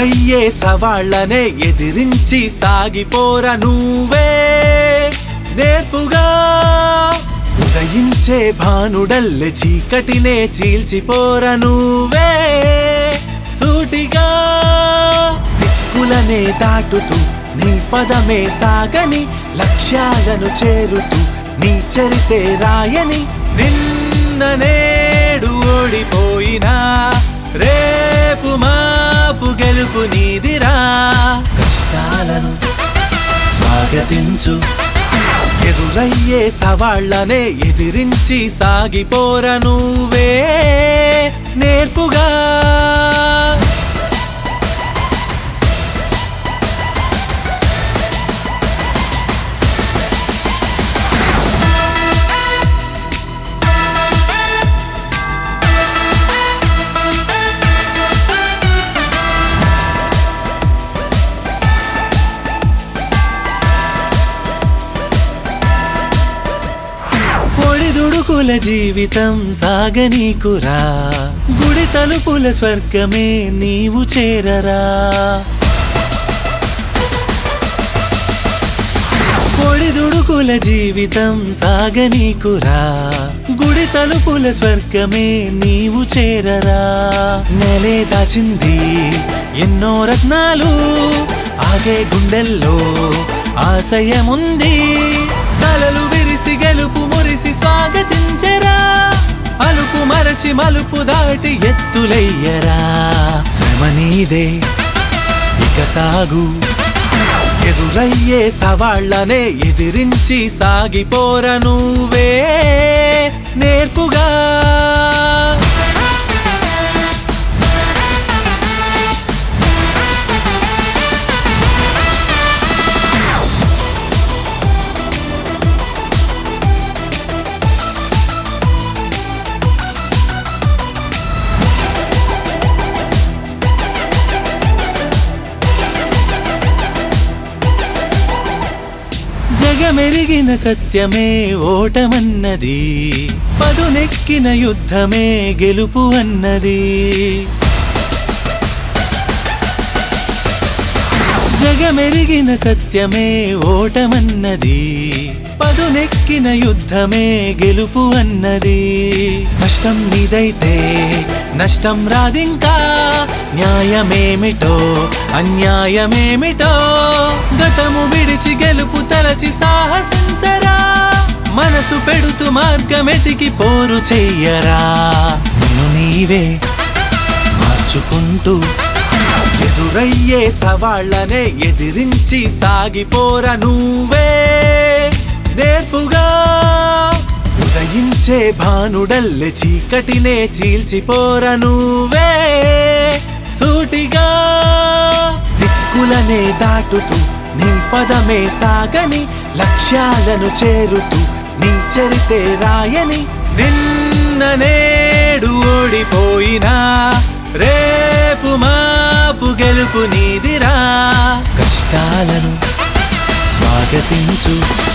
ఎదురయ్యే సవాళ్లనే ఎదిరించి సాగిపోర నువ్వే నేర్పుగా ఉదయించే భానుడల్లె చీకటినే చీల్చిపోర నువ్వే సూటిగా దిక్కులనే దాటుతూ నీ పదమే సాగని లక్ష్యాలను చేరుతూ నీ చరితే రాయని నిన్న నేడు ఓడిపోయినా రేపు మాపు గెలుపు నీదిరా కష్టాలను స్వాగతించు ఎదురయ్యే సవాళ్లనే ఎదిరించి సాగిపోర నువ్వే నేర్పుగా ఒడిదుడుకుల జీవితం సాగనీకురా గుడి తలుపుల స్వర్గమే నీవు చేరరా ఒడిదుడుకుల జీవితం సాగనీకురా గుడి తలుపుల స్వర్గమే నీవు చేరరా నెలే దాచింది ఎన్నో రత్నాలు ఆగే గుండెల్లో ఆశయముంది తలలు విరిసి గెలుపు మురిసి స్వాగతించరా అలుపు మరచి మలుపు దాటి ఎత్తులయ్యరా శ్రమ నీదే ఇక సాగు ఎదురయ్యే సవాళ్లనే ఎదిరించి సాగిపోర నువ్వే నేర్పుగా జగమెరిగిన సత్యమే ఓటమన్నది పదునెక్కిన యుద్ధమే గెలుపు అన్నది జగమెరిగిన సత్యమే ఓటమన్నది పదునెక్కిన యుద్ధమే గెలుపు అన్నది కష్టం నీదైతే నష్టం రాదింకా న్యాయమేమిటో అన్యాయమేమిటో గతము విడిచి గెలుపు తలచి సాహసించరా మనసు పెడుతూ మార్గమెతికి పోరు చెయ్యరా నిన్ను నీవే మార్చుకుంటూ ఎదురయ్యే సవాళ్లనే ఎదిరించి సాగిపోర నువ్వే నేర్పుగా ఉదయించే భానుడల్లె చీకటినే చీల్చిపోర నువ్వే సూటిగా దిక్కులనే దాటుతూ నీ పదమే సాగని లక్ష్యాలను చేరుతూ నీ చరితే రాయని నిన్న నేడు ఓడిపోయినా రేపు మాపు గెలుపు నీదిరా కష్టాలను స్వాగతించు